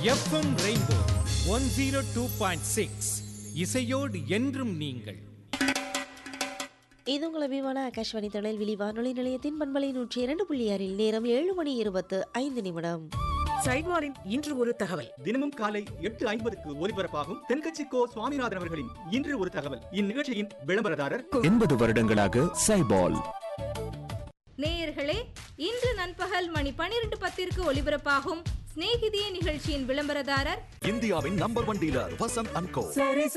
FM rainbow one zero two point six இசையோடு என்றும் நீங்கள் இது உங்கள் அபிமான ஆகாஷ்வாணி தொழில்விழி வானொலி நிலையத்தின் பண்பலை நூற்றி இரண்டு புள்ளி ஆறில் நேரம் ஏழு மணி இருபத்து ஐந்து நிமிடம் சைட்வாரின் இன்று ஒரு தகவல் தினமும் காலை எட்டு ஐம்பதுக்கு ஒலிபரப்பாகும் தென்கட்சி கோ சுவாமிநாதன் அவர்களின் இன்று ஒரு தகவல் இந்நிகழ்ச்சியின் விளம்பரதாரர் எண்பது வருடங்களாக சைபால் நேயர்களே இன்று நண்பகல் மணி பனிரெண்டு பத்திற்கு ஒலிபரப்பாகும் சிநேகிதியே நிகழ்ச்சியின் விளம்பரதாரர் இந்தியாவின் number one dealer Vasanth and co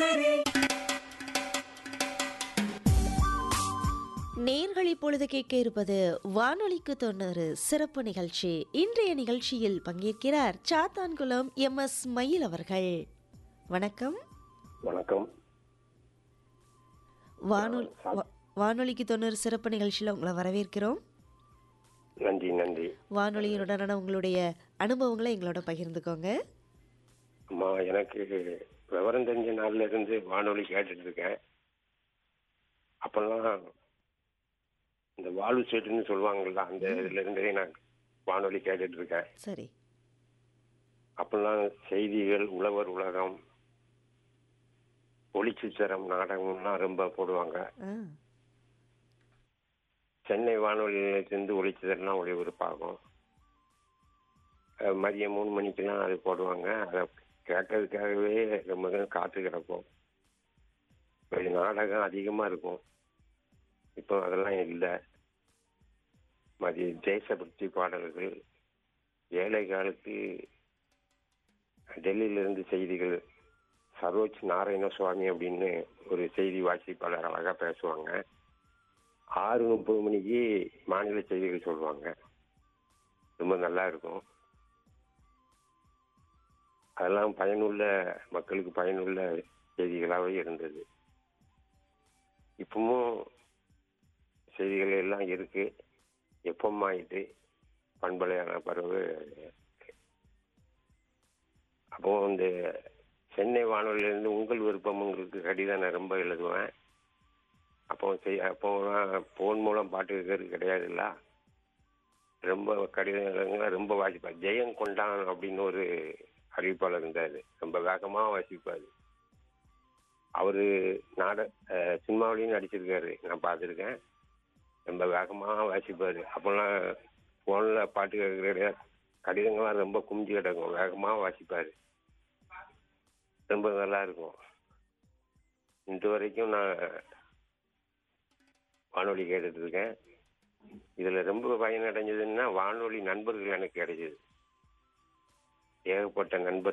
நேர்கள் இப்பொழுது கேட்க இருப்பது வானொலிக்கு தொண்ணூறு சிறப்பு நிகழ்ச்சி இன்றைய நிகழ்ச்சியில் பங்கேற்கிறார் சாத்தான்குளம் எம் எஸ் மயில் அவர்கள் வணக்கம் வணக்கம் வானொலி வா- வானொலிக்கு தொண்ணூறு சிறப்பு நிகழ்ச்சியில் உங்களை வரவேற்கிறோம் நன்றி நன்றி வானொலியுடனான உங்களுடைய அனுபவங்களை எங்களோட பகிர்ந்துக்கோங்க அம்மா எனக்கு விவரம் தெரிஞ்ச நாள்ல இருந்து வானொலி கேட்டுட்டு இருக்கேன் அப்பெல்லாம் இந்த வாலு செட்டுன்னு சொல்லுவாங்கல்ல அந்த இதுல இருந்தே நான் வானொலி கேட்டுட்டு இருக்கேன் சரி அப்பெல்லாம் செய்திகள் உழவர் உலகம் ஒளிச்சித்திரம் நாடகம்லாம் ரொம்ப போடுவாங்க ஆ சென்னை வானொலி நிலையத்திலிருந்து ஒளிச்சித்திரம்லாம் ஒளிபரப்பாகும் அஹ் மதியம் மூணு மணிக்கெல்லாம் அது போடுவாங்க அதை கேட்கறதுக்காகவே ரொம்ப நேரம் காத்து கிடப்போம் இப்ப நாடகம் அதிகமாக இருக்கும் இப்போ அதெல்லாம் இல்லை மதிய தேசபக்தி பாடல்கள் ஏழை காலத்து டெல்லியிலிருந்து செய்திகள் சரோஜ் நாராயண சுவாமி அப்படின்னு ஒரு செய்தி வாசிப்பாளர் அழகாக பேசுவாங்க ஆறு முப்பது மணிக்கு மாநில செய்திகள் சொல்லுவாங்க ரொம்ப நல்லா இருக்கும் அதெல்லாம் பயனுள்ள மக்களுக்கு பயனுள்ள செய்திகளாகவே இருந்தது இப்பவும் செய்திகள் எல்லாம் இருக்கு எப்பவும் ஆயிட்டு பண்பலையான பறவை அப்போ இந்த சென்னை வானொலியிலேருந்து உங்கள் விருப்பம் உங்களுக்கு கடிதம் நான் ரொம்ப எழுதுவேன் அப்போ செய் அப்போலாம் ஃபோன் மூலம் பாட்டு கேட்கறது கிடையாதுல்ல ரொம்ப கடிதங்களை ரொம்ப வாசிப்பார் ஜெயம் கொண்டான் அப்படின்னு ஒரு அறிவிப்பாளர் இருந்தார் ரொம்ப வேகமாக வாசிப்பார் அவர் நாட அஹ், சினிமாவிலையும் நடிச்சிருக்காரு நான் பார்த்துருக்கேன் ரொம்ப வேகமாக வாசிப்பார் அப்போல்லாம் ஃபோனில் பாட்டு கேட்கறது கிடையாது கடிதங்கள்லாம் ரொம்ப குமிஞ்சு கிடக்கும் வேகமாக வாசிப்பார் ரொம்ப நல்லா இருக்கும் இன்று வரைக்கும் நான் வானொலி கேட்டுட்டு இருக்கேன் இதுல ரொம்ப பயனடைஞ்சதுன்னா வானொலி நண்பர்கள் எனக்கு கிடைச்சது ஏகப்பட்ட நண்பர்கள்